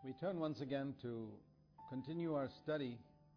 We turn once again to continue our study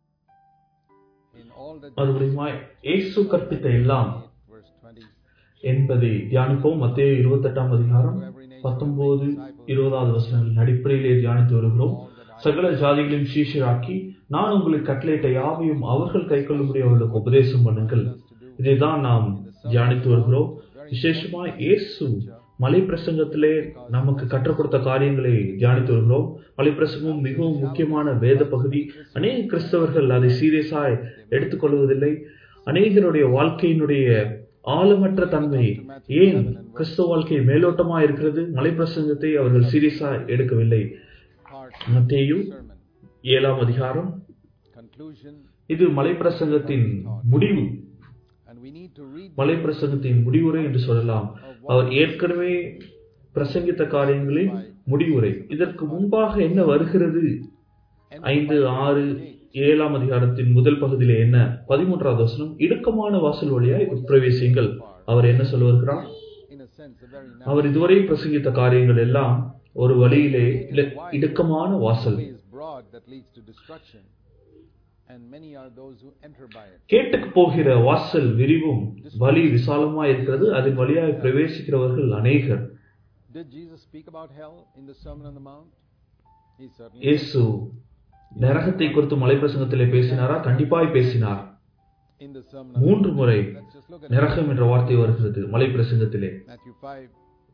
in all that மறுபடியுமாய் இயேசு கற்பித்த எல்லாம் 8, verse 20. என்பதை தியானிப்போம் மத்திய இருபத்தெட்டாம் அதிகாரம் பத்தொன்பது இருபதாவது வசனங்களின் அடிப்படையிலே தியானித்து வருகிறோம் சகல ஜாதிகளையும் சீஷராக்கி நான் உங்களுக்கு கட்டளையிட்ட யாவையும் அவர்கள் கைக்கொள்ளும்படி அவர்களுக்கு உபதேசம் பண்ணுங்கள் இதைதான் நாம் தியானித்து வருகிறோம் விசேஷமா இயேசு மலை பிரசங்கத்திலே நமக்கு கற்றுக் கொடுத்த காரியங்களை தியானித்து வருகிறோம் மலை பிரசங்கம் மிகவும் முக்கியமான வேத பகுதி அநேக கிறிஸ்தவர்கள் அதை சீரியஸாய் எடுத்துக்கொள்வதில்லை அநேகருடைய வாழ்க்கையினுடைய ஆழமற்ற தன்மை ஏன் கிறிஸ்தவ வாழ்க்கை மேலோட்டமா இருக்கிறது மலை பிரசங்கத்தை அவர்கள் சீரியஸா எடுக்கவில்லை Part மத்தேயு sermon. ஏழாம் அதிகாரம் Conclusion. இது மலை பிரசங்கத்தின் முடிவு And we need to read மலை பிரசங்கத்தின் முடிவுரை என்று சொல்லலாம் அவர் ஏற்கனவே பிரசங்கித்த காரியங்களின் முடிவுரை இதற்கு முன்பாக என்ன வருகிறது ஐந்து ஆறு ஏழாம் அதிகாரத்தின் முதல் பகுதியிலே என்ன பதிமூன்றாவது வசனம் இடுக்கமான வாசல் வழியாய் உட்பிரவேசியுங்கள் அவர் என்ன சொல்ல வருகிறார் in a sense a very அவர் இதுவரை பிரசங்கித்த காரியங்கள் எல்லாம் ஒரு வழியிலே இல- இடுக்கமான வாசல் way is broad that leads to destruction. And many are those who enter by it. கேட்டுக்கு போகிற வாசல் விரிவும் வழி விசாலமாய் இருக்கிறது அதன் வழியாய் பிரவேசிக்கிறவர்கள் அநேகர் Did Jesus speak about hell in the Sermon on the Mount? He certainly did. இயேசு நரகத்தை குறித்து மலை பிரசங்கத்திலே பேசினாரா கண்டிப்பாய் பேசினார் in the Sermon on the மூன்று முறை Let's just look at நரகம் என்ற வார்த்தை வருகிறது மலை பிரசங்கத்திலே Matthew 5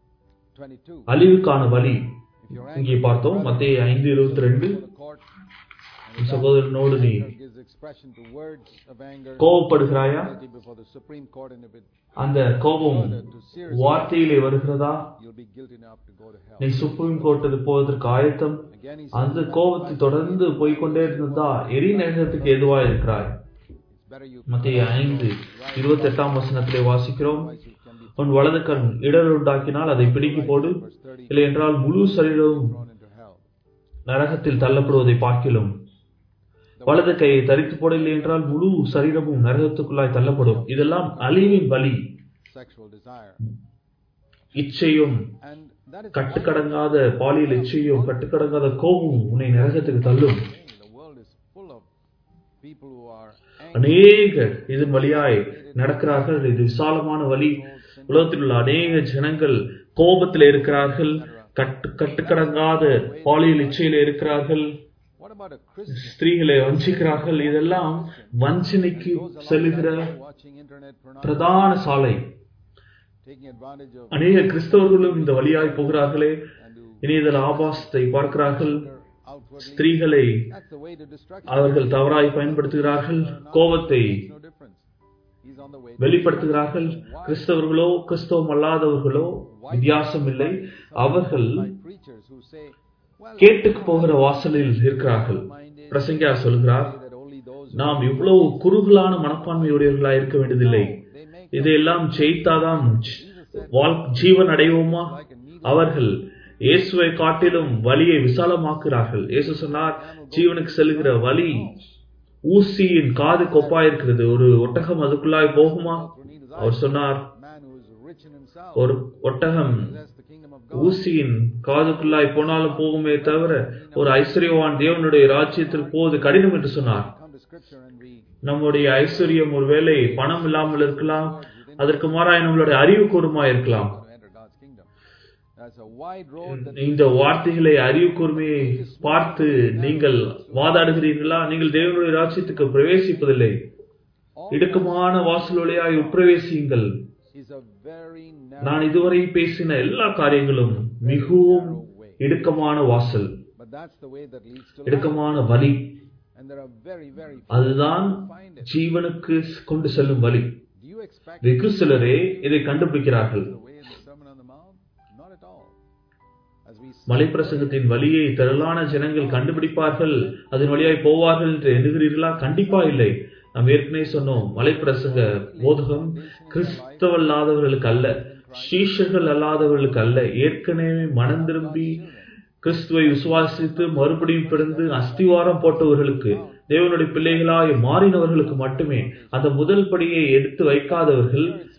22. அழிவுக்கான வழி If you're இங்கே பார்த்தோம் மத்திய ஐந்து இருபத்தி ரெண்டு for the court, உன் சகோதரனோடு நீ anger gives expression to words of anger கோபப்படுகிறாயா guilty before the Supreme Court, and if it அந்த கோபம் வார்த்தையிலே வருகிறதா you'll be guilty enough to go to hell. நீ சுப்ரீம் கோர்ட்டுக்கு போவதற்கு ஆயத்தம் Again, he says, அந்த கோபத்தை தொடர்ந்து போய்க்கொண்டே இருந்தா எரி நரகத்துக்கு எதுவா இருக்கிறாய் it's better you மத்திய ஐந்து இருபத்தி எட்டாம் வசனத்திலே வாசிக்கிறோம் otherwise you can be உன் வலது கண் இடர் உண்டாக்கினால் அதை பிடிக்கி போடு verse 30 இல்லை என்றால் முழு சரீரமும் thrown into hell. நரகத்தில் தள்ளப்படுவதை பார்க்கிலும் வலது கையை தரித்து போடவில்லை என்றால் முழு சரீரமும் நரகத்துக்குள்ளாய் தள்ளப்படும் இதெல்லாம் அழிவின் வழி Sexual desire. இச்சையும் And that is கட்டுக்கடங்காத பாலியல் இச்சையும் கட்டுக்கடங்காத கோபமும் உன்னை நரகத்துக்கு தள்ளும் the thing. The world is full of people who are angry. அநேகர் இதன் வழியாய் நடக்கிறார்கள் இது விசாலமான வழி உலகத்தில் உள்ள அநேக ஜனங்கள் கோபத்தில் இருக்கிறார்கள் கட்டு கட்டுக்கடங்காத பாலியல் இச்சையில இருக்கிறார்கள் What about a Christian? ஸ்திரீகளை வஞ்சிக்கிறார்கள் இதெல்லாம் வஞ்சனைக்கு செல்லுகிற watching internet pornography, பிரதான சாலை taking advantage of அநேக கிறிஸ்தவர்களும் இந்த வழியாய் போகிறார்களே and who இணையதள ஆபாசத்தை பார்க்கிறார்கள் are outwardly. ஸ்திரீகளை That's the way to destruction. அவர்கள் தவறாய் பயன்படுத்துகிறார்கள் கோபத்தை Makes no difference. He's on the way. to வெளிப்படுத்துகிறார்கள் கிறிஸ்தவர்களோ கிறிஸ்தவம் அல்லாதவர்களோ வித்தியாசம் இல்லை அவர்கள் By preachers who say, well, கேட்டுக்கு போகிற வாசலில் இருக்கிறார்கள் பிரசங்கியா சொல்கிறார் that only those நாம் இவ்வளவு குறுகலான மனப்பான்மையுடையவர்களாய் இருக்க வேண்டியதில்லை they make இதையெல்லாம் ஜெயித்தாதான் வாழ் ஜீவன் அடைவோமா அவர்கள் இயேசுவை காட்டிலும் வழியை விசாலமாக்குகிறார்கள் இயேசு சொன்னார் ஜீவனுக்கு செல்லுகிற வழி ஊசியின் காது கொப்பாயிருக்கிறது ஒரு ஒட்டகம் அதுக்குள்ளாய் போகுமா அவர் சொன்னார் man who is rich in himself, ஒரு ஒட்டகம் possess the kingdom of God. ஊசியின் காதுக்குள்ளாய் போனாலும் போகுமே தவிர ஒரு ஐஸ்வர்யவான் தேவனுடைய ராஜ்யத்தில் போவது கடினம் என்று சொன்னார் Come to scripture and we நம்முடைய ஐஸ்வர்யம் ஒருவேளை பணம் இல்லாமல் இருக்கலாம் அதற்கு மாறாய் நம்மளுடைய அறிவு கூர்மா இருக்கலாம் to enter God's kingdom. That's a wide road that இந்த வார்த்தைகளை அறிவு கூர்மையை பார்த்து நீங்கள் வாதாடுகிறீர்களா நீங்கள் தேவனுடைய ராஜ்யத்துக்கு பிரவேசிப்பதில்லை இடுக்கமான வாசல் வழியாய் உட்பிரவேசியுங்கள் is a very narrow, நான் இதுவரை பேசின எல்லா காரியங்களும் மிகவும் இடுக்கமான வாசல் but that's the way that leads to life. இடுக்கமான வழி And there are very, very few அதுதான் who find it. ஜீவனுக்கு கொண்டு செல்லும் வழி Do you expect வெகு சிலரே இதை கண்டுபிடிக்கிறார்கள் the way in the Sermon on the Mount? Not at all. As we see, மலைப்பிரசங்கத்தின் வழியை திரளான ஜனங்கள் கண்டுபிடிப்பார்கள் அதன் வழியாய் போவார்கள் என்று எண்ணுகிறீர்களா கண்டிப்பா இல்லை நாம் ஏற்கனவே சொன்னோம் மலைப்பிரசங்க போதகம் கிறிஸ்தவல்லாதவர்களுக்கு அல்ல சீஷர்கள் அல்லாதவர்களுக்கு அல்ல ஏற்கனவே மனம் திரும்பி கிறிஸ்துவை விசுவாசித்து மறுபடியும் பிறந்து அஸ்திவாரம் போட்டவர்களுக்கு தேவனுடைய பிள்ளைகளாய் மாறினவர்களுக்கு மட்டுமே அந்த முதல் படியை எடுத்து வைக்காதவர்கள் speaking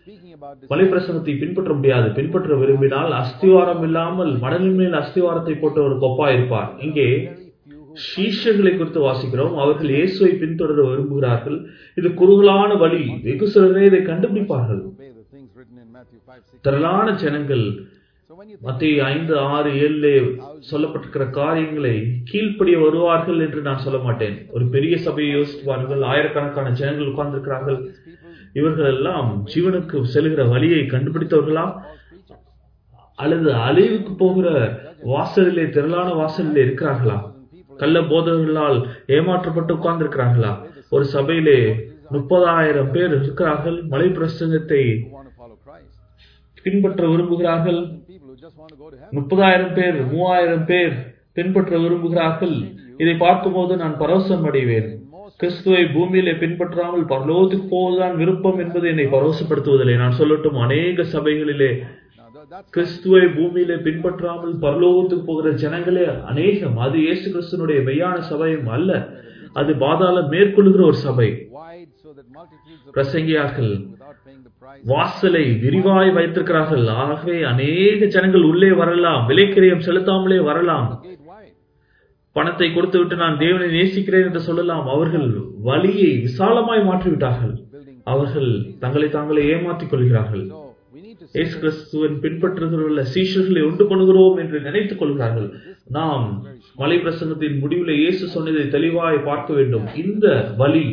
about this. மலை பிரசங்கத்தை பின்பற்ற முடியாது பின்பற்ற விரும்பினால் அஸ்திவாரம் இல்லாமல் மணலின் மேல் அஸ்திவாரத்தை போட்ட ஒரு கொப்பா இருப்பார் இங்கே Very few who சீஷர்களை குறித்து வாசிக்கிறோம் அவர்கள் இயேசுவை பின்தொடர விரும்புகிறார்கள் இது குறுகலான வழி வெகு சிலரே இதை கண்டுபிடிப்பார்கள் obey the things written in Matthew 5, 6. திரளான ஜனங்கள் So when you think மத்திய ஐந்து ஆறு ஏழு சொல்லப்பட்டிருக்கிற காரியங்களை கீழ்ப்படிய வருவார்கள் என்று நான் சொல்ல மாட்டேன் ஒரு பெரிய சபையை யோசித்து பாருங்கள் ஆயிரக்கணக்கான ஜனங்கள் உட்கார்ந்திருக்கிறார்கள் these people இவர்கள் எல்லாம் ஜீவனுக்கு செல்கிற வழியை கண்டுபிடித்தவர்களா false preachers, அல்லது அழிவுக்கு போகிற வாசலிலே திரளான வாசலிலே இருக்கிறார்களா கள்ள போதகர்களால் ஏமாற்றப்பட்டு உட்கார்ந்திருக்கிறார்களா ஒரு சபையிலே முப்பதாயிரம் பேர் இருக்கிறார்கள் மலை பிரசங்கத்தை who want to follow Christ. பின்பற்ற விரும்புகிறார்கள் And people who just want to go to heaven. முப்பதாயிரம் பேர் மூவாயிரம் பேர் பின்பற்ற விரும்புகிறார்கள் இதை பார்க்கும்போது நான் பரவசம் அடைவேன் கிறிஸ்துவை பூமியிலே பின்பற்றாமல் பரலோகத்துக்கு போவதுதான் விருப்பம் என்பது என்னை பரவசப்படுத்துவதில்லை நான் சொல்லட்டும் அநேக சபைகளிலே Now tha- that's கிறிஸ்துவை பூமியிலே பின்பற்றாமல் பரலோகத்துக்கு போகிற ஜனங்களே அநேகம் அது இயேசு கிறிஸ்துனுடைய மெய்யான சபையும் அல்ல அது பாதாளம் மேற்கொள்ளுகிற ஒரு சபை wide so that multitudes of பிரசங்கியார்கள் without paying the price. வாசலை விரிவாய் வைத்திருக்கிறார்கள் ஆகவே அநேக ஜனங்கள் உள்ளே வரலாம் விலைக்கிரயம் செலுத்தாமலே வரலாம் The gate wide. பணத்தை கொடுத்துவிட்டு நான் தேவனை நேசிக்கிறேன் என்று சொல்லலாம் அவர்கள் வழியை விசாலமாய் மாற்றிவிட்டார்கள் Building. அவர்கள் தங்களை தாங்களே ஏமாற்றிக் கொள்கிறார்கள் So we need to see இயேசு கிறிஸ்துவின் பின்பற்றுகிற சீஷர்களை உண்டு பண்ணுகிறோம் என்று நினைத்துக் கொள்கிறார்கள் நாம் மலை பிரசங்கத்தின் முடிவில் இயேசு சொன்னதை தெளிவாய் பார்க்க வேண்டும் இந்த வழி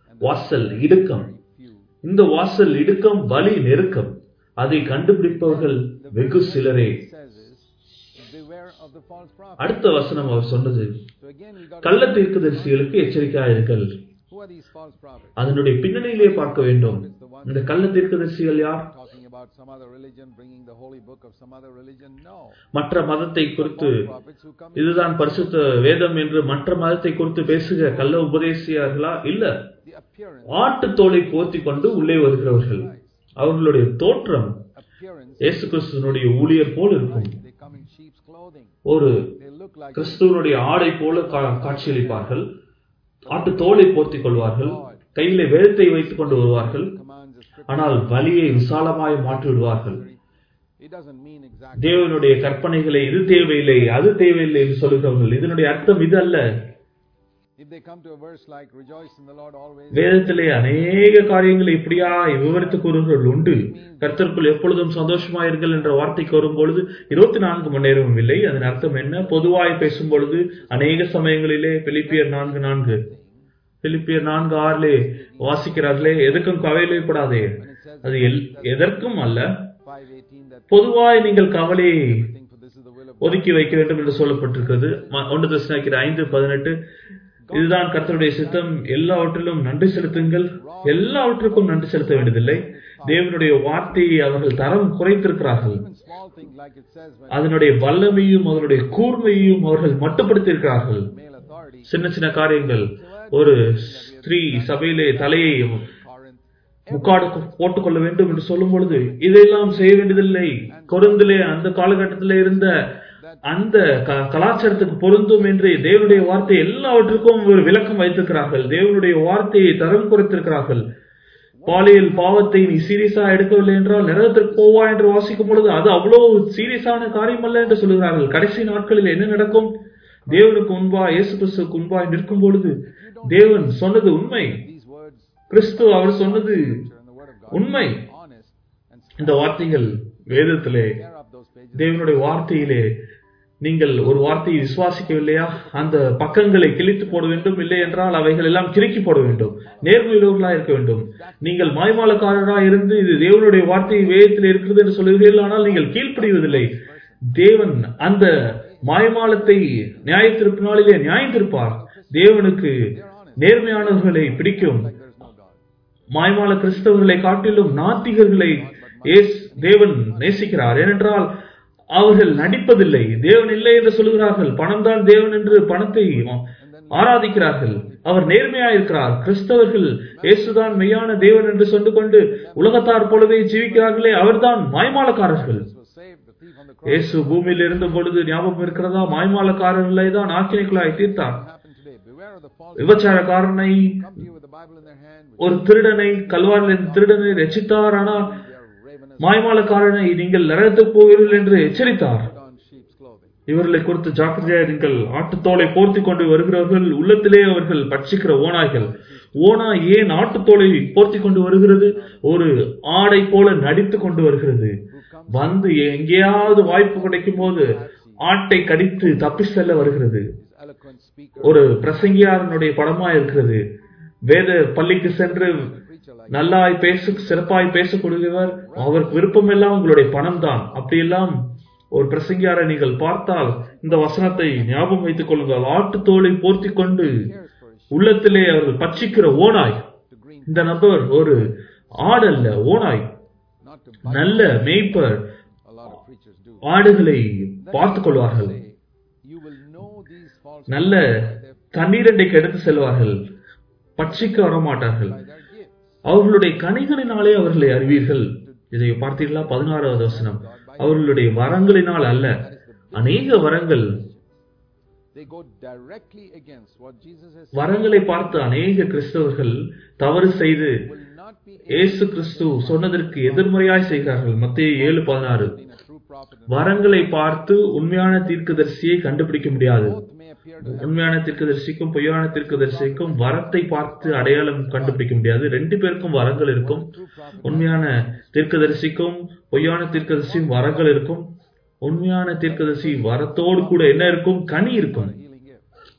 வாசல் இடுக்கம் few. இந்த வாசல் இடுக்கம் வழி நெருக்கம் அதை கண்டுபிடிப்பவர்கள் வெகு சிலரே It says is beware of the false prophet. அடுத்த வசனம் அவர் சொன்னது So again we got கள்ள தீர்க்கதரிசிகளுக்கு எச்சரிக்கையாயிருங்கள் who are these false prophets? அதனுடைய பின்னணியிலே பார்க்க வேண்டும் இந்த கள்ள தீர்க்கதரிசிகள் யார் Talking about some other religion, bringing the holy book of some other religion? No. மற்ற மதத்தை குறித்து False prophets who come in இதுதான் பரிசுத்த வேதம் என்று மற்ற மதத்தை குறித்து பேசுகிற கள்ள உபதேசியார்களா இல்ல the appearance, ஆட்டு தோலை போர்த்தி கொண்டு உள்ளே வருகிறவர்கள் அவர்களுடைய தோற்றம் appearance, இயேசு கிறிஸ்துவனுடைய ஊழியர் போல் இருக்கும் they come in sheep's clothing. ஒரு They look like கிறிஸ்துவனுடைய ஆடை போல கா- காட்சியளிப்பார்கள் ஆட்டு தோலை போர்த்தி கொள்வார்கள் கையிலே வேதத்தை வைத்துக் கொண்டு வருவார்கள் commands the scripture. ஆனால் வழியை விசாலமாய் மாற்றி விடுவார்கள் It doesn't mean exactly. தேவனுடைய கற்பனைகளை இது தேவையில்லை அது தேவையில்லை என்று சொல்லுகிறவர்கள் இதனுடைய அர்த்தம் இது அல்ல If they come to a verse like rejoice in the Lord always, வேதத்திலே அநேக காரியங்களை இப்படியா விவரித்து கூறுகிறவர்கள் உண்டு கர்த்தருக்குள் எப்பொழுதும் சந்தோஷமாயிருங்கள் என்ற வார்த்தைக்கு வரும்பொழுது இருபத்தி நான்கு மணி நேரமும் இல்லை அதன் அர்த்தம் என்ன பொதுவாய் பேசும் பொழுது அநேக சமயங்களிலே பிலிப்பியர் நான்கு நான்கு பிலிப்பியர் நான்கு ஆறிலே வாசிக்கிறார்களே எதுக்கும் கவலைப்படாதே when it says அது எல்- எதற்கும் அல்ல 518 that பொதுவாய் நீங்கள் கவலையை everything for this is the will of God. ஒதுக்கி வைக்க வேண்டும் என்று சொல்லப்பட்டிருக்கிறது ம- ஒன்று தசனாக்கிற ஐந்து பதினெட்டு இதுதான் கர்த்தருடைய சித்தம் எல்லாவற்றிலும் நன்றி செலுத்துங்கள் எல்லாவற்றுக்கும் நன்றி செலுத்த வேண்டியதில்லை தேவனுடைய வார்த்தையை அவர்கள் தரம் குறைத்திருக்கிறார்கள் Even small things like it says when அதனுடைய வல்லமையும் அதனுடைய கூர்மையும் அவர்கள் மட்டுப்படுத்தியிருக்கிறார்கள் male authority, சின்ன சின்ன காரியங்கள் ஒரு ஸ்திரீ சபையிலே தலையை Corinth, முக்காடு போட்டுக்கொள்ள வேண்டும் என்று சொல்லும் பொழுது இதையெல்லாம் செய்ய வேண்டியதில்லை கொருந்திலே அந்த காலகட்டத்திலே இருந்த அந்த க- கலாச்சாரத்துக்கு பொருந்தும் என்று தேவனுடைய வார்த்தை எல்லாவற்றுக்கும் ஒரு விளக்கம் வைத்திருக்கிறார்கள் தேவனுடைய வார்த்தையை தரம் குறைத்திருக்கிறார்கள் பாலியல் பாவத்தை நீ சீரியஸா எடுக்கவில்லை என்றால் நரகத்திற்கு போவா என்று வாசிக்கும் பொழுது அது அவ்வளவு சீரியஸான காரியம் அல்ல என்று சொல்கிறார்கள் கடைசி நாட்களில் என்ன நடக்கும் தேவனுக்கு முன்பா இயேசு கிறிஸ்துவுக்கு முன்பாய் நிற்கும் பொழுது தேவன் சொன்னது உண்மை these words கிறிஸ்து அவர் சொன்னது and the word of God உண்மை honest and இந்த வார்த்தைகள் வேதத்திலே tear up those pages. தேவனுடைய வார்த்தையிலே நீங்கள் ஒரு வார்த்தையை விசுவாசிக்கவில்லையா அந்த பக்கங்களை கிழித்து போட வேண்டும் இல்லை என்றால் அவைகள் எல்லாம் கிறுக்கி போட வேண்டும் நேர்மையுள்ளவர்களா இருக்க வேண்டும் நீங்கள் மாய்மாலக்காரராக இருந்து இது தேவனுடைய வார்த்தை வேதத்தில் இருக்கிறது என்று சொல்லுகிறீர்கள் ஆனால் நீங்கள் கீழ்ப்படிவதில்லை தேவன் அந்த மாய்மாலத்தை நியாயத்திருப்பு நாளிலே நியாயத்திருப்பார் தேவனுக்கு நேர்மையானவர்களை பிடிக்கும் There's no God. மாய்மால கிறிஸ்தவர்களை காட்டிலும் நாத்திகர்களை ஏஸ் தேவன் நேசிக்கிறார் ஏனென்றால் அவர்கள் நடிப்பதில்லை தேவன் இல்லை என்று சொல்லுகிறார்கள் பணம் தான் தேவன் என்று பணத்தை ஆராதிக்கிறார்கள் அவர் நேர்மையாயிருக்கிறார் கிறிஸ்தவர்கள் இயேசுதான் மெய்யான தேவன் என்று சொல்லி கொண்டு உலகத்தார் போலவே ஜீவிக்கிறார்களே அவர்தான் மாய்மாலக்காரர்கள் Jesus was saved, the thief on the cross. இயேசு பூமியில் இருந்த பொழுது ஞாபகம் இருக்கிறதா மாய்மாலக்காரர்களை தான் ஆக்கினைக்குள்ளாய் தீர்த்தார் What happened today? Beware of the false விபச்சாரக்காரனை come to you with the Bible in their hand, which ஒரு திருடனை கல்வாரில் இருந்த திருடனை ரசித்தார் ஆனால் they are raven மாய்மாலக்காரனை நீங்கள் நரகத்துக்கு போவீர்கள் என்று எச்சரித்தார் put on sheep's clothing. இவர்களை குறித்து ஜாக்கிரதையாயிருங்கள் ஆட்டுத்தோலை போர்த்தி கொண்டு வருகிறவர்கள் உள்ளத்திலே அவர்கள் பட்சிக்கிற ஓநாய்கள் ஓனாய் ஏன் ஆட்டுத்தோலை போர்த்தி கொண்டு வருகிறது ஒரு ஆடை போல நடித்து கொண்டு வருகிறது வந்து எங்கேயாவது வாய்ப்பு கிடைக்கும் போது ஆட்டை கடித்து தப்பி செல்ல வருகிறது His eloquent speaker, ஒரு பிரசங்கியாரனுடைய படமா இருக்கிறது வேத பள்ளிக்கு சென்று a preacher like நல்லாய் பேச சிறப்பாய் பேசக்கூடியவர் அவருக்கு விருப்பமெல்லாம் உங்களுடைய பணம் தான் அப்படியெல்லாம் ஒரு பிரசங்கியாரை நீங்கள் பார்த்தால் இந்த வசனத்தை ஞாபகம் வைத்துக் கொள்ளுங்கள் ஆட்டு தோலை போர்த்தி கொண்டு cares for his sheep உள்ளத்திலே அவர்கள் பட்சிக்கிற ஓனாய் to green, இந்த நபர் ஒரு ஆடல்ல ஓனாய் not to bite. நல்ல மேய்ப்பர் A lot of preachers do. ஆடுகளை பார்த்துக் கொள்வார்கள் Say, you will know these false நல்ல தண்ணீரண்டைக்கு எடுத்து செல்வார்கள் பட்சிக்க வரமாட்டார்கள் by their gifts. அவர்களுடைய கனிகளினாலே அவர்களை அறிவீர்கள் இதை பார்த்தீர்களா பதினாறாவது வசனம் அவர்களுடைய வரங்களினால் அல்ல அநேக வரங்கள் They go directly against what Jesus has said. வரங்களை பார்த்து அநேக கிறிஸ்தவர்கள் தவறு செய்து Will not be இயேசு கிறிஸ்து சொன்னதற்கு எதிர்மறையாய் செய்கிறார்கள் மத்திய ஏழு பதினாறு in a true prophet. and வரங்களை பார்த்து உண்மையான தீர்க்கதரிசியை கண்டுபிடிக்க முடியாது Both may appear to have உண்மையான தீர்க்கதரிசிக்கும் பொய்யான தீர்க்கதரிசிக்கும் வரத்தை பார்த்து அடையாளம் கண்டுபிடிக்க முடியாது ரெண்டு பேருக்கும் வரங்கள் இருக்கும் true prophet. உண்மையான தீர்க்கதரிசிக்கும் பொய்யான தீர்க்கதரிசியும் வரங்கள் இருக்கும் உண்மையான தீர்க்கதரிசி வரத்தோடு கூட என்ன இருக்கும் கனி இருக்கும் Healing gift.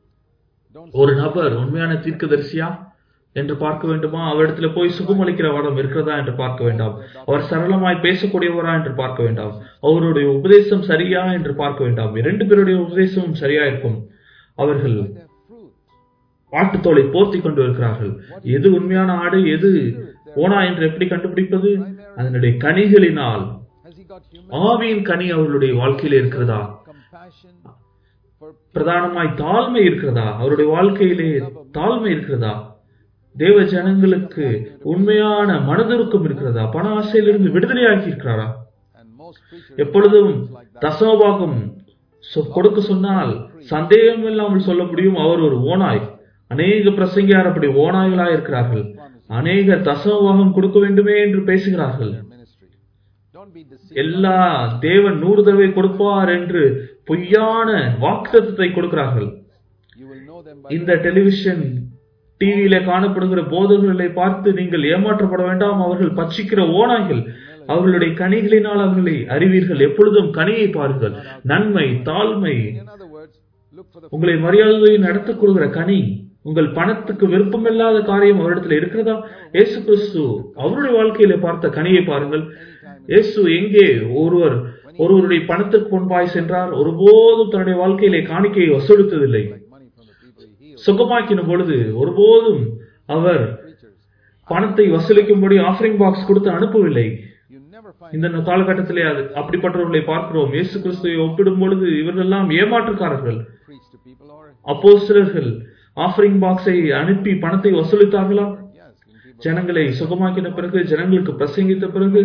Don't ஒரு நபர் உண்மையான தீர்க்கதரிசியா என்று பார்க்க வேண்டுமா அவரிடத்துல போய் சுகமளிக்கிற வரம் இருக்கிறதா என்று பார்க்க வேண்டாம் அவர் சரளமாய் பேசக்கூடியவரா என்று பார்க்க வேண்டாம் அவருடைய உபதேசம் சரியா என்று பார்க்க வேண்டாம் இரண்டு பேருடைய உபதேசமும் சரியா இருக்கும் அவர்கள் by their fruit. ஆட்டுத்தோலை போர்த்தி கொண்டு இருக்கிறார்கள் எது உண்மையான ஆடு எது ஓனா என்று எப்படி கண்டுபிடிப்பது அதனுடைய கனிகளினால் Has he got human ஆவியின் கனி அவர்களுடைய வாழ்க்கையில் இருக்கிறதா compassion for பிரதானமாய் தாழ்மை இருக்கிறதா அவருடைய வாழ்க்கையிலே தாழ்மை இருக்கிறதா தேவ ஜனங்களுக்கு உண்மையான மனதிற்கும் இருக்கிறதா பண ஆசையிலிருந்து விடுதலையாகி இருக்கிறாரா and most preachers எப்பொழுதும் தசமபாகம் சொ- கொடுக்க சொன்னால் சந்தேகம் இல்லாமல் சொல்ல முடியும் அவர் ஒரு ஓனாய் அநேக பிரசங்கியார் அப்படி ஓனாய்களாய் இருக்கிறார்கள் அநேக தசமபாகம் கொடுக்க வேண்டுமே என்று பேசுகிறார்கள் their ministry. Don't be deceived. எல்லா தேவன் நூறு தடவை கொடுப்பார் என்று பொய்யான வாக்குத்தத்தத்தை கொடுக்கிறார்கள் You will know them by இந்த டெலிவிஷன் டிவியில காணப்படுகிற போதகர்களை பார்த்து நீங்கள் ஏமாற்றப்பட வேண்டாம் அவர்கள் பட்சிக்கிற ஓநாய்கள் அவர்களுடைய கனிகளினால் அவர்களை அறிவீர்கள் எப்பொழுதும் கனியை பாருங்கள் நன்மை தாழ்மை In other words, look for the உங்களை மரியாதையை நடத்திக் கொள்கிற கனி உங்கள் பணத்துக்கு விருப்பமில்லாத காரியம் அவரிடத்தில் இருக்கிறதா இயேசு கிறிஸ்து அவருடைய வாழ்க்கையில பார்த்த கனியை பாருங்கள் இயேசு எங்கே ஒருவர் ஒருவருடைய பணத்துக்கு முன்பாய் சென்றார் ஒருபோதும் தன்னுடைய வாழ்க்கையிலே காணிக்கையை வசூலித்ததில்லை like money from the people he healed. சுகமாக்கின பொழுது ஒருபோதும் அவர் Preachers, பணத்தை வசூலிக்கும்படி ஆஃபரிங் பாக்ஸ் கொடுத்து அனுப்பவில்லை you never find இந்த காலகட்டத்திலே அது அப்படிப்பட்டவர்களை பார்க்கிறோம் இயேசு கிறிஸ்துவை ஒப்பிடும் பொழுது இவர்கள் எல்லாம் ஏமாற்றுக்காரர்கள் preach to people or அப்போஸ்தலர்கள் ஆஃபரிங் பாக்ஸை அனுப்பி பணத்தை வசூலித்தார்களா yes, when people ஜனங்களை சுகமாக்கின பிறகு ஜனங்களுக்கு பிரசங்கித்த பிறகு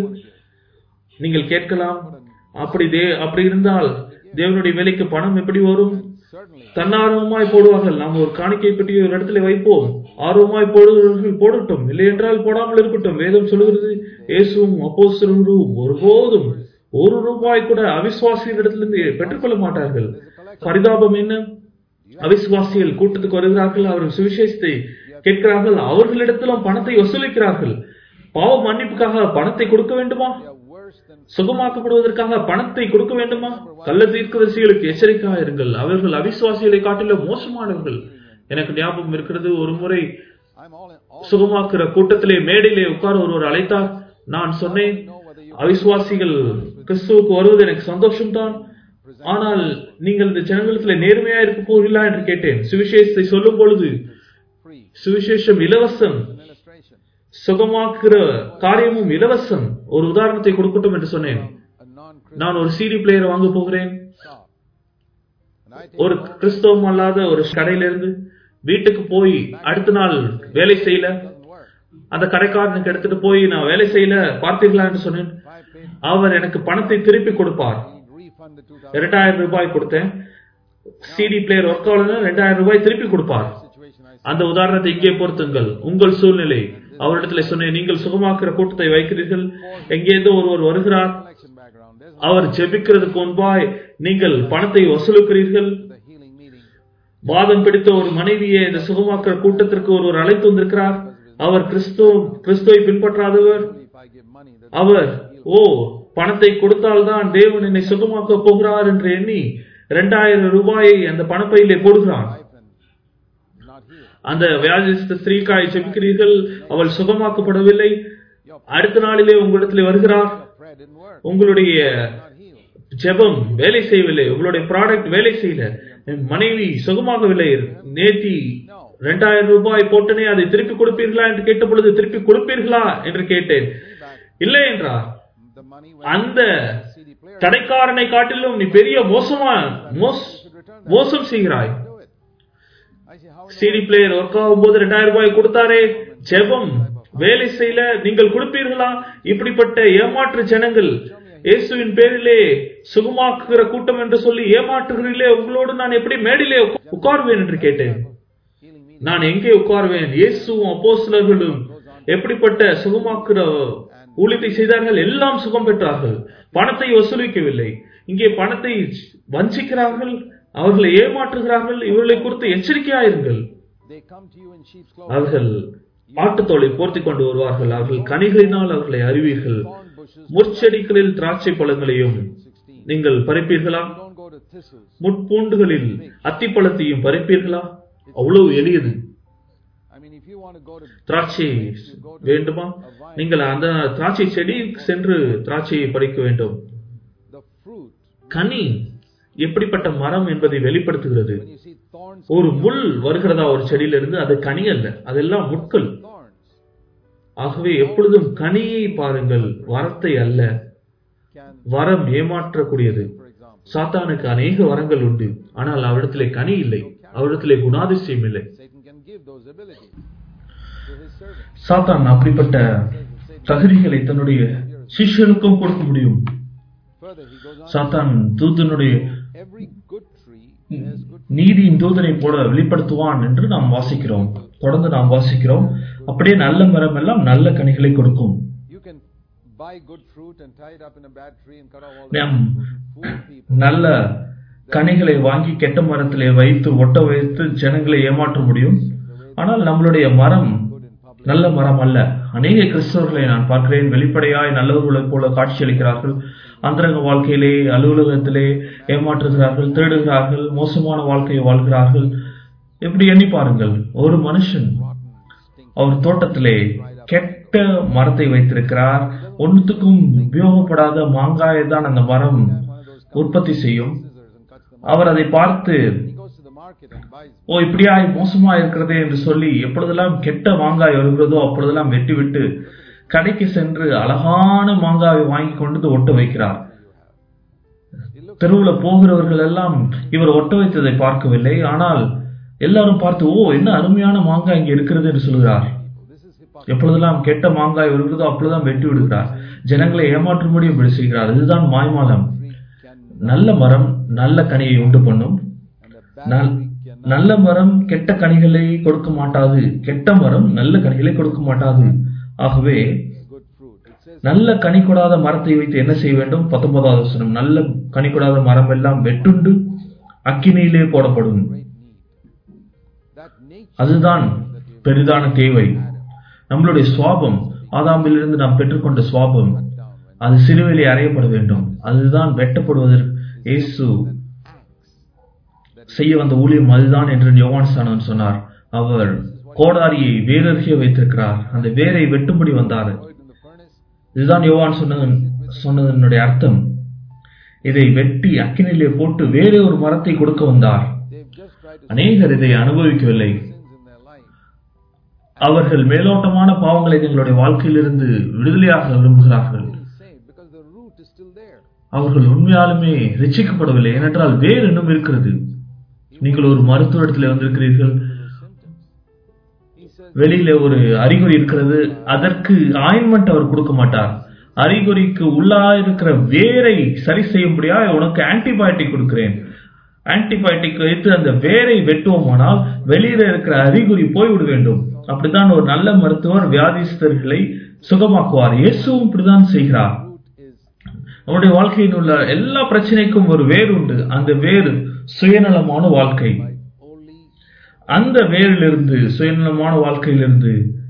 நீங்கள் கேட்கலாம் அப்படி தே அப்படி இருந்தால் தேவனுடைய வேலைக்கு பணம் எப்படி வரும் certainly தன்னார்வமாய் போடுவார்கள் நாம் ஒரு காணிக்கை பெட்டி ஒரு இடத்துல வைப்போம் ஆர்வமாய் போடுகிறவர்கள் போடட்டும் இல்லை என்றால் போடாமல் இருக்கட்டும் வேதம் சொல்கிறது இயேசுவும் அப்போஸ்தலரும் ஒருபோதும் ஒரு ரூபாய் கூட அவிசுவாசிகளிடத்திலிருந்து பெற்றுக்கொள்ள மாட்டார்கள் பரிதாபம் என்ன அவிசுவாசிகள் கூட்டத்துக்கு வருகிறார்கள் அவர்கள் சுவிசேஷத்தை கேட்கிறார்கள் அவர்களிடத்திலும் பணத்தை வசூலிக்கிறார்கள் பாவ மன்னிப்புக்காக பணத்தை கொடுக்க வேண்டுமா they are worse than சுகமாக்கப்படுவதற்காக பணத்தை கொடுக்க வேண்டுமா கள்ள தீர்க்கதரிசிகளுக்கு எச்சரிக்கையாக இருங்கள் அவர்கள் அவிசுவாசிகளை காட்டிலும் மோசமானவர்கள் எனக்கு ஞாபகம் இருக்கிறது ஒரு முறை I'm all in all சுகமாக்குற கூட்டத்திலே மேடையிலே உட்கார ஒருவர் அழைத்தார் நான் சொன்னேன் know whether you அவிசுவாசிகள் கிறிஸ்துவுக்கு வருவது எனக்கு சந்தோஷம்தான் ஆனால் நீங்கள் இந்த ஜனங்களிடத்தில் நேர்மையா இருக்க போகிறீர்களா என்று கேட்டேன் சுவிசேஷத்தை சொல்லும் பொழுது free சுவிசேஷம் இலவசம் an illustration சுகமாக்குற காரியமும் இலவசம் ஒரு உதாரணத்தை கொடுக்கட்டும் என்று சொன்னேன் a non-Christian நான் ஒரு சிடி பிளேயர் வாங்க போகிறேன் shop and I take ஒரு கிறிஸ்தவம் அல்லாத ஒரு கடையிலிருந்து வீட்டுக்கு போய் அடுத்த நாள் வேலை செய்யல it doesn't work அந்த கடைக்காரனுக்கு எடுத்துட்டு போய் நான் வேலை செய்யல பார்த்தீர்களா என்று சொன்னேன் if I paid அவர் எனக்கு பணத்தை திருப்பி கொடுப்பார் he'd refund the 2000 இரண்டாயிரம் ரூபாய் கொடுத்தேன் சிடி பிளேயர் ஒர்க் ஆகலன்னா ரெண்டாயிரம் ரூபாய் திருப்பி கொடுப்பார் situation I அந்த உதாரணத்தை இங்கே பொறுத்துங்கள் உங்கள் சூழ்நிலை அவரிடத்துல சொன்னேன் நீங்கள் சுகமாக்குற கூட்டத்தை வைக்கிறீர்கள் எங்கேதோ ஒருவர் வருகிறார் collection background. There's அவர் ஜெபிக்கிறதுக்கு முன்பாய் நீங்கள் பணத்தை வசூலிக்கிறீர்கள் the healing meeting. வாதம் பிடித்த ஒரு மனைவியை இந்த சுகமாக்குற கூட்டத்திற்கு ஒருவர் அழைத்து வந்திருக்கிறார் அவர் கிறிஸ்துவ கிறிஸ்துவை பின்பற்றாதவர் Only if I give money that அவர் ஓ பணத்தை கொடுத்தால்தான் தேவன் என்னை சுகமாக்க போகிறார் என்று எண்ணி இரண்டாயிரம் ரூபாயை அந்த பணப்பையிலே போடுகிறான் wife and is not healed. அந்த வியாதிஸ்த ஸ்திரீக்காய் ஜெபிக்கிறீர்கள் அவள் சுகமாக்கப்படவில்லை அடுத்த நாளிலே உங்களிடத்தில் வருகிறார் Your prayer didn't work. உங்களுடைய Not healed. ஜெபம் வேலை செய்யவில்லை உங்களுடைய ப்ராடக்ட் வேலை செய்யல என் மனைவி சுகமாகவில்லை நேத்தி ரெண்டாயிரம் ரூபாய் போட்டனே அதை திருப்பி கொடுப்பீர்களா என்று கேட்ட பொழுது திருப்பி கொடுப்பீர்களா என்று கேட்டேன் இல்லை என்றார் The money அந்த went CD player. கடைக்காரனை காட்டிலும் நீ பெரிய மோசமா மோஸ் மோசம் செய்கிறாய் Do it. I say, how CD player work ஆகும் போது ரெண்டாயிரம் ரூபாய் கொடுத்தாரே ஜெபம் வேலை செய்யல நீங்கள் கொடுப்பீர்களா இப்படிப்பட்ட ஏமாற்று ஜனங்கள் இயேசுவின் பேரிலே சுகமாக்குகிற கூட்டம் என்று சொல்லி ஏமாற்றுகிறீர்களே உங்களோடு நான் எப்படி மேடையிலே உட்கா- உட்காருவேன் என்று கேட்டேன் healing meeting? நான் எங்கே உட்காருவேன் இயேசுவும் அப்போஸ்தலர்களும் எப்படிப்பட்ட சுகமாக்குற ஊழியத்தை செய்தார்கள் எல்லாம் சுகம் பெற்றார்கள் பணத்தை வசூலிக்கவில்லை இங்கே பணத்தை வஞ்சிக்கிறார்கள் அவர்களை ஏமாற்றுகிறார்கள் இவர்களை குறித்து எச்சரிக்கையாயிருங்கள் They come to you in sheep's clothing. அவர்கள் ஆட்டுத்தோலை போர்த்தி கொண்டு வருவார்கள் அவர்கள் கனிகளினால் அவர்களை அறிவீர்கள் Thorn bushes. முற்செடிகளில் திராட்சை பழங்களையும் 16. நீங்கள் பறிப்பீர்களா You don't go to thistles. முட்பூண்டுகளில் அத்திப்பழத்தையும் பறிப்பீர்களா அவ்வளவு எளியது I mean, if you want to go to திராட்சை grapes, you go to வேண்டுமா a vine. நீங்கள் அந்த திராட்சை செடிக்கு சென்று திராட்சையை பறிக்க வேண்டும் The fruit. கனி எப்படிப்பட்ட மரம் என்பதை வெளிப்படுத்துகிறது When you see thorns, ஒரு முள் வருகிறதா ஒரு செடியிலிருந்து அது கனி அல்ல அதெல்லாம் முட்கள் thorns. ஆகவே எப்பொழுதும் கனியை பாருங்கள் வரத்தை அல்ல Can, வரம் ஏமாற்றக்கூடியது for example, சாத்தானுக்கு அநேக வரங்கள் உண்டு ஆனால் அவரிடத்திலே கனி இல்லை அவரிடத்திலே குணாதிசயம் இல்லை Satan can give those abilities to his servants. சாத்தான் அப்படிப்பட்ட தகுதிகளை தன்னுடைய சிஷ்யனுக்கும் கொடுக்க முடியும் Further, he goes on. சாத்தான் தூதனுடைய Every good tree bears good நீதியின் தூதனை போல வெளிப்படுத்துவான் என்று நாம் வாசிக்கிறோம் தொடர்ந்து நாம் வாசிக்கிறோம் அப்படியே நல்ல மரம் எல்லாம் நல்ல கனிகளை கொடுக்கும் You can buy good fruit and tie it up in a bad tree and cut off all the நாம் fruit. Fool people. நல்ல கனிகளை வாங்கி கெட்ட மரத்திலே வைத்து ஒட்ட வைத்து ஜனங்களை ஏமாற்ற முடியும் ஆனால் நம்மளுடைய மரம் Good in public. நல்ல மரம் அல்ல அநேக கிறிஸ்தவர்களை நான் பார்க்கிறேன் வெளிப்படையாய் நல்லவர்களைப் போல காட்சியளிக்கிறார்கள் அந்தரங்க வாழ்க்கையிலே அலுவலகத்திலே ஏமாற்றுகிறார்கள் திருடுகிறார்கள் மோசமான வாழ்க்கையை வாழ்கிறார்கள் எப்படி எண்ணி பாருங்கள் ஒரு மனுஷன் அவர் தோட்டத்திலே கெட்ட மரத்தை வைத்திருக்கிறார் ஒன்றுத்துக்கும் உபயோகப்படாத மாங்காயை தான் அந்த மரம் உற்பத்தி செய்யும் Scissors and cuts them. அவர் அதை பார்த்து He goes to the market and buys. ஓ இப்படியாய் மோசமா இருக்கிறதே என்று சொல்லி எப்பொழுதெல்லாம் கெட்ட மாங்காய் வருகிறதோ அப்பொழுதெல்லாம் வெட்டிவிட்டு கடைக்கு சென்று அழகான மாங்காயை வாங்கி கொண்டு வந்து ஒட்ட வைக்கிறார் He looks. தெருவுல போகிறவர்கள் எல்லாம் இவர் ஒட்ட வைத்ததை பார்க்கவில்லை ஆனால் எல்லாரும் பார்த்து ஓ என்ன அருமையான மாங்காய் இங்க இருக்கிறது என்று சொல்கிறார் This is hypocrisy. எப்பொழுதெல்லாம் கெட்ட மாங்காய் வருகிறதோ அப்பொழுதுதான் வெட்டி விடுகிறார் ஜனங்களை ஏமாற்றும்படி இப்படி செய்கிறார் இதுதான் மாய்மாலம் Tree can நல்ல மரம் நல்ல கனியை உண்டு பண்ணும் and a bad நல்- tree cannot. நல்ல மரம் கெட்ட கனிகளை கொடுக்க மாட்டாது கெட்ட மரம் நல்ல கனிகளை கொடுக்க மாட்டாது ஆகவே Good fruit. It says நல்ல கனி கொடாத மரத்தை வைத்து என்ன செய்ய வேண்டும் பத்தொன்பதாவது வசனம் நல்ல கனி கொடாத மரம் எல்லாம் வெட்டுண்டு அக்கினியிலே போடப்படும் great need. That nature அதுதான் பெரிதான தேவை நம்மளுடைய சுவாபம் ஆதாமிலிருந்து நாம் பெற்றுக்கொண்ட சுவாபம் down when அது சிறுவிலே அறையப்பட வேண்டும் அதுதான் வெட்டப்படுவதற்கு இயேசு செய்ய வந்த ஊழியம் அதுதான் என்று யோவான் ஸ்நானன் சொன்னார் அவர் கோடாரியை வேரருகே வைத்திருக்கிறார் அந்த வேரை வெட்டும்படி வந்தார் oiled in the furnace, இதுதான் யோவான் சொன்னது சொன்னதனுடைய அர்த்தம் இதை வெட்டி அக்கினிலே போட்டு வேறே ஒரு மரத்தை கொடுக்க வந்தார் they've just tried to அநேகர் இதை அனுபவிக்கவில்லை sins in their life. அவர்கள் மேலோட்டமான பாவங்களை தங்களுடைய வாழ்க்கையிலிருந்து விடுதலையாக விரும்புகிறார்கள் Really saved because the root is still there. அவர்கள் உண்மையாலுமே ரட்சிக்கப்படவில்லை ஏனென்றால் வேறு இன்னும் இருக்கிறது நீங்கள் ஒரு மருத்துவ வந்திருக்கிறீர்கள் Symptoms. He says வெளியில ஒரு அறிகுறி இருக்கிறது அதற்கு ஆயின்மெண்ட் அவர் கொடுக்க மாட்டார் அறிகுறிக்கு உள்ளா இருக்கிற வேரை சரி செய்யும்படியா உனக்கு ஆன்டிபயோட்டிக் கொடுக்கிறேன் ஆன்டிபயோட்டிக் வைத்து அந்த வேரை வெட்டுவோமானால் வெளியில இருக்கிற அறிகுறி போய்விட வேண்டும் அப்படித்தான் ஒரு நல்ல மருத்துவர் வியாதிஸ்தர்களை சுகமாக்குவார் இயேசுவும் இப்படிதான் செய்கிறார் root is நம்முடைய வாழ்க்கையில் உள்ள எல்லா பிரச்சனைக்கும் ஒரு வேர் உண்டு அந்த வேறு சுயநலமான வாழ்க்கை by only அந்த வேரிலிருந்து சுயநலமான வாழ்க்கையிலிருந்து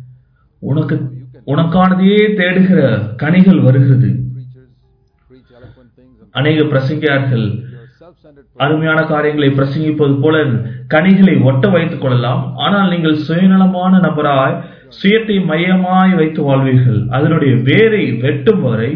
உனக்கு உனக்கானதையே தேடுகிற கனிகள் வருகிறது preachers preach eloquent things and அநேக பிரசங்கியார்கள் you're self-centered அருமையான காரியங்களை பிரசங்கிப்பது போல கனிகளை ஒட்ட வைத்துக் கொள்ளலாம் ஆனால் நீங்கள் சுயநலமான நபராய் சுயத்தை மையமாய் வைத்து வாழ்வீர்கள் அதனுடைய வேரை வெட்டும் வரை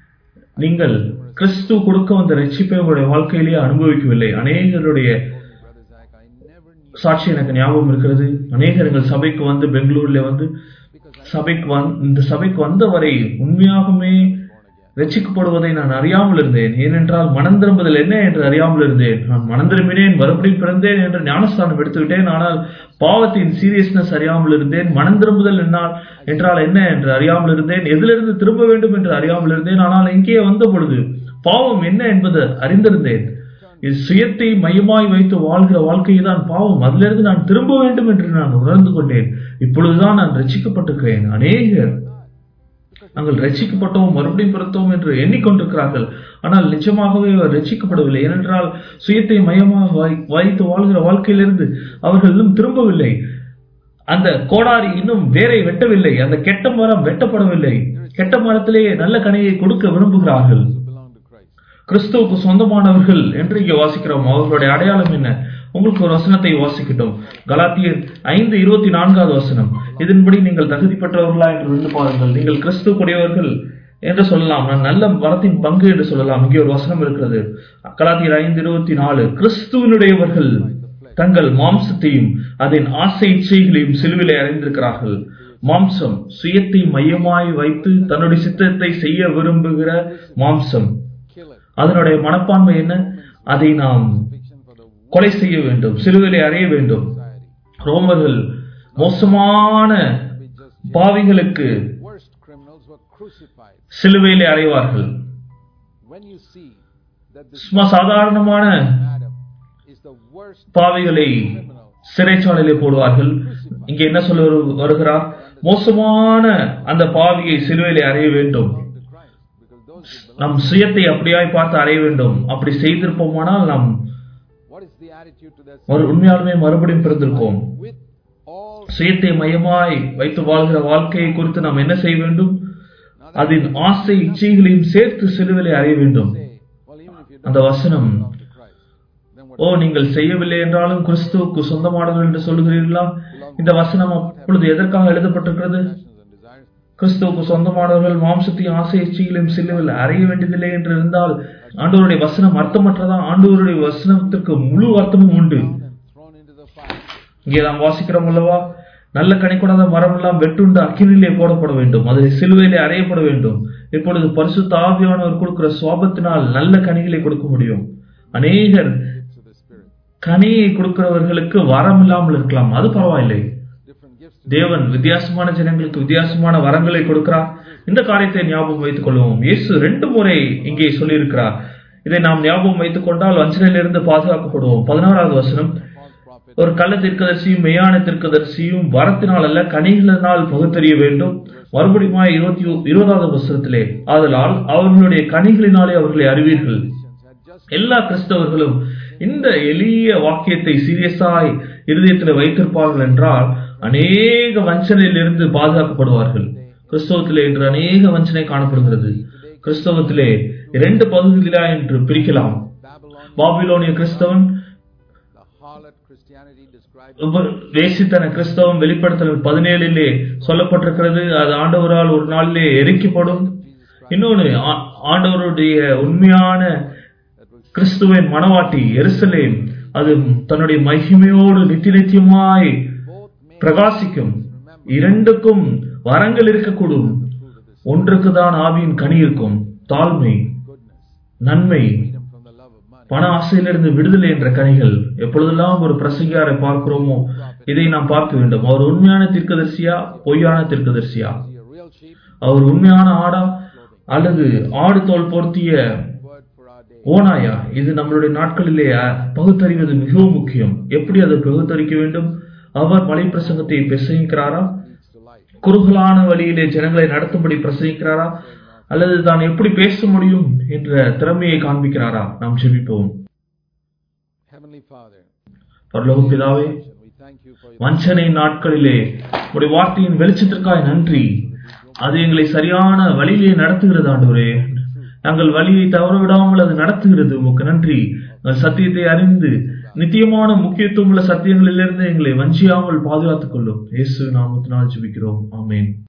நீங்கள் கிறிஸ்து கொடுக்க வந்த ரட்சிப்பை உங்களுடைய வாழ்க்கையிலேயே அனுபவிக்கவில்லை அநேகருடைய Brother Zach, I never knew சாட்சி எனக்கு ஞாபகம் இருக்கிறது அநேகர் எங்கள் சபைக்கு வந்து பெங்களூர்ல வந்து சபைக்கு வந் இந்த சபைக்கு வந்தவரை உண்மையாகவே ரட்சிக்கப்படுவதை நான் அறியாமல் இருந்தேன் ஏனென்றால் மனம் திரும்புதல் என்ன என்று அறியாமல் இருந்தேன் நான் மனம் திரும்பினேன் மறுபடியும் பிறந்தேன் என்று ஞானஸ்தானம் எடுத்துவிட்டேன் ஆனால் பாவத்தின் சீரியஸ்னஸ் அறியாமல் இருந்தேன் மனம் திரும்புதல் என்னால் என்றால் என்ன என்று அறியாமல் இருந்தேன் எதிலிருந்து திரும்ப வேண்டும் என்று அறியாமல் இருந்தேன் ஆனால் இங்கே வந்த பொழுது பாவம் என்ன என்பது அறிந்திருந்தேன் இது சுயத்தை மையமாய் வைத்து வாழ்கிற வாழ்க்கையை தான் பாவம் அதிலிருந்து நான் திரும்ப வேண்டும் என்று நான் உணர்ந்து கொண்டேன் இப்பொழுதுதான் நான் ரட்சிக்கப்பட்டிருக்கிறேன் அநேகர் நாங்கள் ரட்சிக்கப்பட்டோம் மறுபடியும் பிறத்தோம் என்று எண்ணிக்கொண்டிருக்கிறார்கள் ஆனால் நிஜமாகவே அவர் ரட்சிக்கப்படவில்லை ஏனென்றால் சுயத்தை மையமாக வை- வைத்து வாழ்கிற வாழ்க்கையிலிருந்து அவர்கள் இன்னும் திரும்பவில்லை அந்த கோடாரி இன்னும் வேரை வெட்டவில்லை அந்த கெட்ட மரம் வெட்டப்படவில்லை கெட்ட மரத்திலே நல்ல கனியை கொடுக்க விரும்புகிறார்கள் who belong to Christ. கிறிஸ்துவுக்கு சொந்தமானவர்கள் என்று இங்கே வாசிக்கிறோம் அவர்களுடைய அடையாளம் என்ன உங்களுக்கு ஒரு வசனத்தை வாசிக்கட்டும் கலாத்தியர் ஐந்து இருபத்தி நான்காவது வசனம் இதன்படி நீங்கள் தகுதி பெற்றவர்களா என்று வந்து பாருங்கள் நீங்கள் கிறிஸ்துவுடையவர்கள் என்று சொல்லலாம் நான் நல்ல வரத்தின் பங்கு என்று சொல்லலாம் இங்கே ஒரு வசனம் இருக்கிறது கலாத்தியர் ஐந்து இருபத்தி நாலு கிறிஸ்துவனுடையவர்கள் தங்கள் மாம்சத்தையும் அதன் ஆசை இச்சைகளையும் சிலுவிலே அறைந்திருக்கிறார்கள் மாம்சம் சுயத்தை மையமாய் வைத்து தன்னுடைய சித்தத்தை செய்ய விரும்புகிற மாம்சம் Kill it. அதனுடைய மனப்பான்மை என்ன அதை நாம் Fiction for the கொலை செய்ய வேண்டும் சிலுவையிலே அறைய வேண்டும் society. ரோமர்கள் மோசமான We just பாவிகளுக்கு worst criminals were crucified. சிலுவையிலே அறைவார்கள் When you see that the சும்மா சாதாரணமான Adam is the worst பாவிகளை criminal, சிறைச்சாலையிலே போடுவார்கள் இங்கே என்ன சொல்ல வரு- வருகிறார் மோசமான அந்த பாவியை சிலுவையிலே அறைய வேண்டும் belong to Christ because those who belong. நம் சுயத்தை அப்படியாய் பார்த்து அறைய வேண்டும் அப்படி செய்திருப்போமானால் நாம் What is the attitude to that? ஒரு உண்மையாலுமே மறுபடியும் பிறந்திருப்போம் With all சுயத்தை மையமாய் வைத்து வாழ்கிற வாழ்க்கையை குறித்து நாம் என்ன செய்ய வேண்டும் அதன் ஆசை இச்சைகளையும் சேர்த்து சிலுவிலே அறைய வேண்டும் say, well, even if you அந்த don't வசனம் belong to Christ, then what ஓ நீங்கள் செய்யவில்லை என்றாலும் கிறிஸ்துவுக்கு சொந்தமானவர்கள் என்று சொல்லுகிறீர்களா இந்த வசனம் அப்பொழுது எதற்காக எழுதப்பட்டிருக்கிறது passions and desires? கிறிஸ்துவுக்கு சொந்தமானவர்கள் மாம்சத்தையும் ஆசை இச்சைகளையும் சிலுவில் அறைய வேண்டியதில்லை என்று இருந்தால் ஆண்டவருடைய வசனம் அர்த்தமற்றதா ஆண்டவருடைய வசனத்திற்கு முழு அர்த்தமும் உண்டு Down and thrown into the fire. இங்கே நாம் வாசிக்கிறோம் அல்லவா நல்ல கனிக்கூடாத மரம் எல்லாம் வெட்டுண்டு அக்கினிலே போடப்பட வேண்டும் அதில் சிலுவையிலே அறையப்பட வேண்டும் இப்பொழுது பரிசுத்த ஆவியானவர் கொடுக்கிற சுவாபத்தினால் நல்ல கனிகளை கொடுக்க முடியும் அநேகர் Gifts of the Spirit. கனியை கொடுக்கிறவர்களுக்கு வரம் இல்லாமல் இருக்கலாம் அது பரவாயில்லை Different gifts to தேவன் வித்தியாசமான ஜனங்களுக்கு வித்தியாசமான வரங்களை கொடுக்கிறார் இந்த காரியத்தை ஞாபகம் வைத்துக் கொள்வோம் இயேசு ரெண்டு முறை இங்கே சொல்லியிருக்கிறார் இதை நாம் ஞாபகம் வைத்துக் கொண்டால் வஞ்சனையிலிருந்து பாதுகாக்கப்படுவோம் பதினாறாவது வசனம் false prophet. ஒரு கள்ள தீர்க்கதரிசியும் மெய்யான தீர்க்கதரிசியும் வரத்தினால் அல்ல கனிகளினால் பகுத்தறிய வேண்டும் மறுபடியும் இருபத்தி இருபதாவது வசனத்திலே ஆதலால் அவர்களுடைய கனிகளினாலே அவர்களை அறிவீர்கள் Christians had just எல்லா கிறிஸ்தவர்களும் இந்த எளிய வாக்கியத்தை சீரியஸாய் இருதயத்தில் வைத்திருப்பார்கள் என்றால் அநேக வஞ்சனையிலிருந்து பாதுகாக்கப்படுவார்கள் கிறிஸ்தவத்திலே இன்று அநேக வஞ்சனை காணப்படுகிறது கிறிஸ்தவத்திலே இரண்டு பகுதிகளா என்று பிரிக்கலாம் Babylon, பாபிலோனிய கிறிஸ்தவன் the harlot Christianity described ஒவ்வொரு வேசித்தன கிறிஸ்தவம் வெளிப்படுத்தல் பதினேழிலே சொல்லப்பட்டிருக்கிறது அது ஆண்டவரால் ஒரு நாளிலே எரிக்கப்படும் இன்னொன்னு ஆ- ஆண்டவருடைய உண்மையான that will கிறிஸ்துவின் மனவாட்டி எருசலேம் அது தன்னுடைய மகிமையோடு நித்திய நித்தியமாய் both may பிரகாசிக்கும் இரண்டுக்கும் வரங்கள் இருக்கக்கூடும் fruit of this ஒன்றுக்கு தான் ஆவியின் கனி இருக்கும் தாழ்மை goodness, நன்மை freedom from the love of money. பண ஆசையிலிருந்து விடுதலை என்ற கனிகள் எப்பொழுதெல்லாம் ஒரு பிரசங்கியாரை பார்க்கிறோமோ இதை நாம் பார்க்க வேண்டும் அவர் உண்மையான தீர்க்கதரிசியா பொய்யான தீர்க்கதரிசியா Is he a real sheep? அவர் உண்மையான ஆடா அல்லது ஆடு தோல் பொருத்திய Word for our day. ஓனாயா இது நம்மளுடைய நாட்களிலே அஹ், பகுத்தறிவது மிகவும் முக்கியம் எப்படி அதை பகுத்தறிக்க வேண்டும் அவர் வழி பிரசங்கத்தை பிரசங்கிக்கிறாரா leads to life. குறுகலான வழியிலே ஜனங்களை நடத்தும்படி பிரசங்கிக்கிறாரா அல்லது தான் எப்படி பேச முடியும் என்ற திறமையை காண்பிக்கிறாரா நாம் ஜெபிப்போம் Heavenly Father, பரலோக பிதாவே we thank you for your வஞ்சனை நாட்களிலே உடைய வார்த்தையின் வெளிச்சத்திற்காய் நன்றி அது எங்களை சரியான வழியிலே நடத்துகிறது ஆண்டவரே நாங்கள் வழியை தவற விடாமல் அது நடத்துகிறது உமக்கு நன்றி நாங்கள் சத்தியத்தை அறிந்து நித்தியமான முக்கியத்துவம் உள்ள சத்தியங்களிலிருந்து எங்களை வஞ்சியாமல் பாதுகாத்துக் கொள்ளும் இயேசு நாமத்தினால் ஜெபிக்கிறோம் ஆமென்